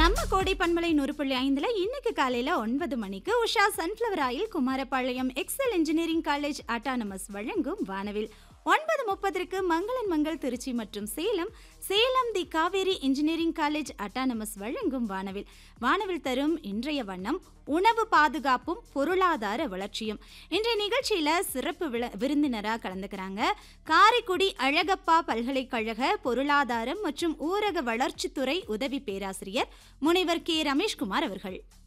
நம்ம கோடை பண்பலை நூறு புள்ளி ஐந்துல இன்னைக்கு காலையில ஒன்பது மணிக்கு Usha sunflower oil Kumarapalayam Excel engineering college autonomous வழங்கும் வானவில் ஒன்பது முப்பதற்கு மங்களன் மங்கள் திருச்சி மற்றும் Salem Salem the Kaveri engineering college autonomous வழங்கும் வானவில் வானவில் தரும் இன்றைய வண்ணம் உணவு பாதுகாப்பும் பொருளாதார வளர்ச்சியும் இன்றைய நிகழ்ச்சியில சிறப்பு விள விருந்தினராக கலந்துக்கிறாங்க காரைக்குடி அழகப்பா பல்கலைக்கழக பொருளாதாரம் மற்றும் ஊரக வளர்ச்சித்துறை உதவி பேராசிரியர் முனைவர் கே ரமேஷ்குமார் அவர்கள்